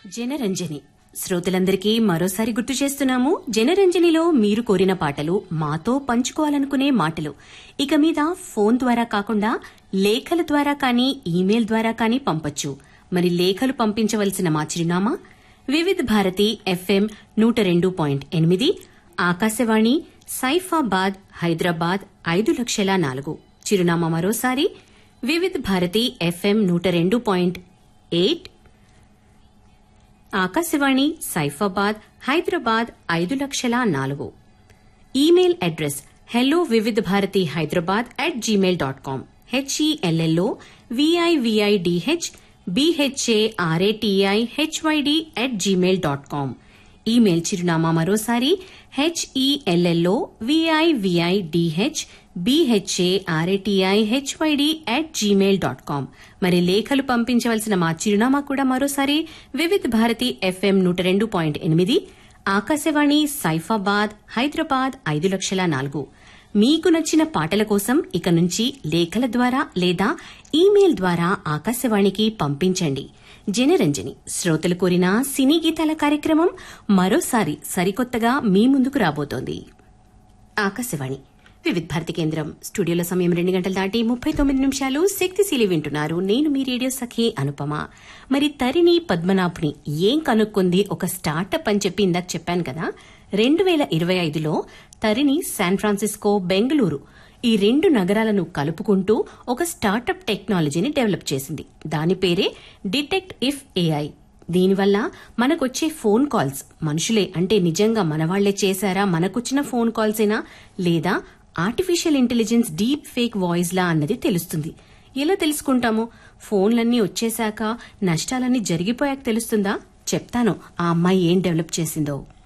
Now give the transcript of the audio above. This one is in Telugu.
జనరంజని శ్రోతలందరికీ మరోసారి గుర్తు చేస్తున్నాము జనరంజనిలో మీరు కోరిన పాటలు మాతో పంచుకోవాలనుకునే మాటలు ఇక మీద ఫోన్ ద్వారా కాకుండా లేఖల ద్వారా కానీ ఈమెయిల్ ద్వారా కానీ పంపొచ్చు మరి లేఖలు పంపించవలసిన మా చిరునామా వివిధ్ భారతి ఎఫ్ఎం నూట రెండు పాయింట్ ఎనిమిది ఆకాశవాణి సైఫాబాద్ హైదరాబాద్ ఐదు లక్షల నాలుగు చిరునామా మరోసారి వివిధ్ భారతి ఎఫ్ఎం నూట రెండు పాయింట్ ఎయిట్ ఆకాశవాణి సైఫాబాద్ హైదరాబాద్ ఐదు లక్షల నాలుగు ఈమెయిల్ అడ్రస్ హెల్లో వివిధ Bharati Hyderabad at Gmail dot com HELLO విఐవిఐడిహెచ్ BHARATI HYD at Gmail dot com email చిరునామా మరోసారి HELLO విఐవిఐడిహెచ్ BHARATI HYD at Gmail dot com మరి లేఖలు పంపించవలసిన మా చిరునామా కూడా మరోసారి వివిధ్ భారతి ఎఫ్ఎం నూట రెండు పాయింట్ ఎనిమిది ఆకాశవాణి సైఫాబాద్ హైదరాబాద్ ఐదు లక్షల నాలుగు మీకు నచ్చిన పాటల కోసం ఇక నుంచి లేఖల ద్వారా లేదా ఈమెయిల్ ద్వారా ఆకాశవాణికి పంపించండి జనరంజని శ్రోతలు కోరిన సినీ గీతాల కార్యక్రమం మరోసారి సరికొత్తగా మీ ముందుకు రాబోతోంది ఆకాశవాణి వివిధ్ భారతి కేంద్రం స్టూడియోలో సమయం రెండు గంటల దాటి ముప్పై తొమ్మిది నిమిషాలు శక్తిశీలి వింటున్నారు నేను మీ రేడియో సఖి అనుపమ మరి తరిని పద్మనాభ్ని ఏం కనుక్కుంది ఒక స్టార్టప్ అని చెప్పి ఇందాక చెప్పాను కదా రెండు వేల ఇరవై ఐదులో తరిని శాన్ ఫ్రాన్సిస్కో బెంగళూరు ఈ రెండు నగరాలను కలుపుకుంటూ ఒక స్టార్టప్ టెక్నాలజీని డెవలప్ చేసింది దాని పేరే డిటెక్ట్ ఇఫ్ ఏఐ దీనివల్ల మనకొచ్చే ఫోన్ కాల్స్ మనుషులే అంటే నిజంగా మనవాళ్లే చేశారా మనకొచ్చిన ఫోన్ కాల్సేనా లేదా artificial intelligence deep fake voice లా అన్నది తెలుస్తుంది ఎలా తెలుసుకుంటాము ఫోన్లన్నీ వచ్చేశాక నష్టాలన్నీ జరిగిపోయాక తెలుస్తుందా చెప్తాను ఆ అమ్మాయి ఏం డెవలప్ చేసిందో